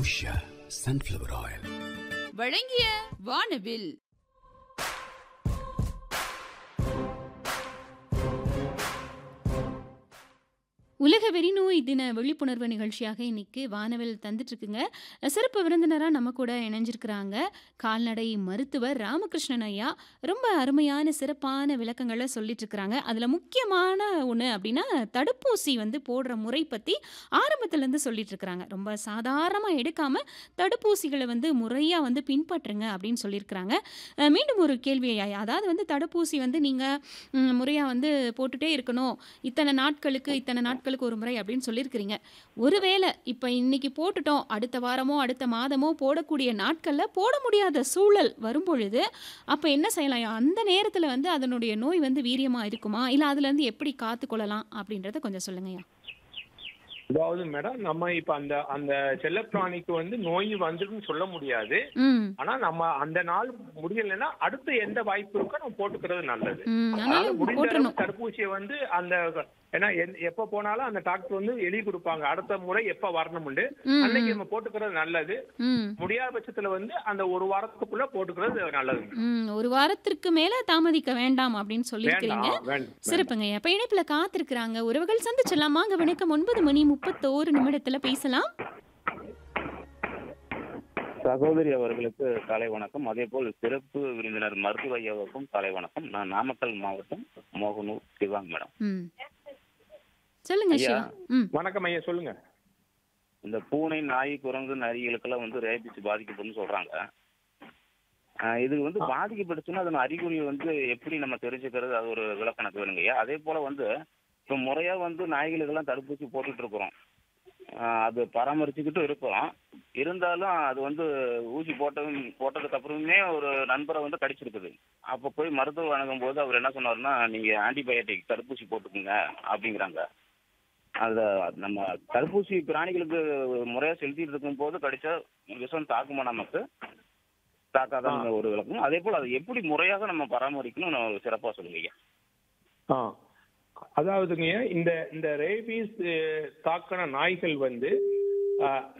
Usha sunflower oil வழங்கிய வானவில் உலக வெறிநோய் தின விழிப்புணர்வு நிகழ்ச்சியாக இன்னைக்கு வானவில் தந்துட்டு இருக்குங்க சிறப்பு விருந்தினராக நம்ம கூட இணைஞ்சிருக்கிறாங்க கால்நடை மருத்துவர் ராமகிருஷ்ணன் ஐயா ரொம்ப அருமையான சிறப்பான விளக்கங்களை சொல்லிட்டு இருக்கிறாங்க அதில் முக்கியமான ஒன்று அப்படின்னா தடுப்பூசி வந்து போடுற முறை பற்றி ஆரம்பத்துலேருந்து சொல்லிட்டு இருக்கிறாங்க ரொம்ப சாதாரணமாக எடுக்காமல் தடுப்பூசிகளை வந்து முறையாக வந்து பின்பற்றுங்க அப்படின்னு சொல்லியிருக்கிறாங்க அஹ் மீண்டும் ஒரு கேள்வி ஐயா அதாவது வந்து தடுப்பூசி வந்து நீங்கள் முறையாக வந்து போட்டுட்டே இருக்கணும் இத்தனை நாட்களுக்கு இத்தனை நாட்களுக்கு ஒரு முறை அப்படின்னு சொல்லியிருக்கிறீங்க ஒருவேளை இப்போ இன்னைக்கு போட்டுட்டோம் அடுத்த வாரமோ அடுத்த மாதமோ போடக்கூடிய நாட்களில் போட முடியாத சூழல் வரும்பொழுது அப்போ என்ன செய்யலாம் அந்த நேரத்தில் வந்து அதனுடைய நோய் வந்து வீரியமாக இருக்குமா இல்லை அதுலேருந்து எப்படி காத்துக்கொள்ளலாம் அப்படின்றத கொஞ்சம் சொல்லுங்கய்யா அதாவது மேடம் நம்ம இப்ப அந்த அந்த செல்லப்பிராணிக்கு வந்து நோய் வந்துருன்னு சொல்ல முடியாது ம் ஆனா நம்ம அந்த நாள் முடியலைன்னா அடுத்து எந்த வாய்ப்பு இருக்கோ நம்ம போட்டுக்கிறது நல்லது ம் அதனால அதனால முடிஞ்ச போட்டுறணும் அளவுக்கு தடுப்பூசியை வந்து அந்த ஏன்னா எந்த- எப்ப போனாலும் அந்த டாக்டர் வந்து எழுதி கொடுப்பாங்க அடுத்த முறை எப்ப வரணும்னு ம், அன்னைக்கு ம், நம்ம போட்டுக்கிறது நல்லது ம் முடியாத பட்சத்துல வந்து அந்த ஒரு வாரத்துக்குள்ள போட்டுக்கிறது நல்லது ம் ஒரு வாரத்திற்கு மேலே தாமதிக்க வேண்டாம் அப்படின்னு சொல்லியிருக்கிறீங்க வேண்டாம் வேண்டாம் சிறப்புங்க இப்ப இணைப்புல காத்திருக்கிறாங்க உறவுகள் சந்திச்சிடலாம் வாங்க வணக்கம் ஒன்பது மணி முப்பத்தோரு நிமிடத்துல பேசலாம் சகோதரி அவர்களுக்கு காலை வணக்கம் அதே போல் சிறப்பு விருந்தினர் மருத்துவ ஐயாவுக்கும் காலை வணக்கம் நான் நாமக்கல் மாவட்டம் மோகனூர் சிவாங் மேடம் ம் சொல்லுங்க ஐயா. சிவா ம் வணக்கம் ஐயா சொல்லுங்க இந்த பூனை நாய் குரங்கு நரிகளுக்கெல்லாம் வந்து ரேபிஸ் பாதிக்கப்படும்னு சொல்றாங்க ஆஹ் இது வந்து பாதிக்கப்பட்டுச்சுன்னா அதன் அறிகுறியை வந்து எப்படி நம்ம தெரிஞ்சுக்கிறது அது ஒரு விளக்கணக்கு வேணுங்க ஐயா அதே போல வந்து இப்போ முறையா வந்து நாய்களுக்கெல்லாம் தடுப்பூசி போட்டுட்டு இருக்கிறோம் ஆஹ் அது பராமரிச்சுக்கிட்டு இருக்கிறோம் இருந்தாலும் அது வந்து ஊசி போட்டதும் போட்டதுக்கு அப்புறமே ஒரு நண்பரை வந்து கடிச்சிருக்குது அப்போ போய் மருத்துவர் அணுகும் போது அவர் என்ன சொன்னாருன்னா நீங்க ஆன்டிபயோட்டிக் தடுப்பூசி போட்டுக்குங்க அப்படிங்கிறாங்க அத நம்ம தடுப்பூசி பிராணிகளுக்கு முறையா செலுத்திட்டு இருக்கும் போது கடிச்சா விஷம் தாக்குமா நமக்கு தாக்காதான் ஒரு விளக்கம் அதே போல அதை எப்படி முறையாக நம்ம பராமரிக்கணும் நான் சிறப்பா சொல்லுங்க ஐயா ஆ அதாவதுங்க இந்த இந்த ரேபீஸ் தாக்கின நாய்கள் வந்து ஆ,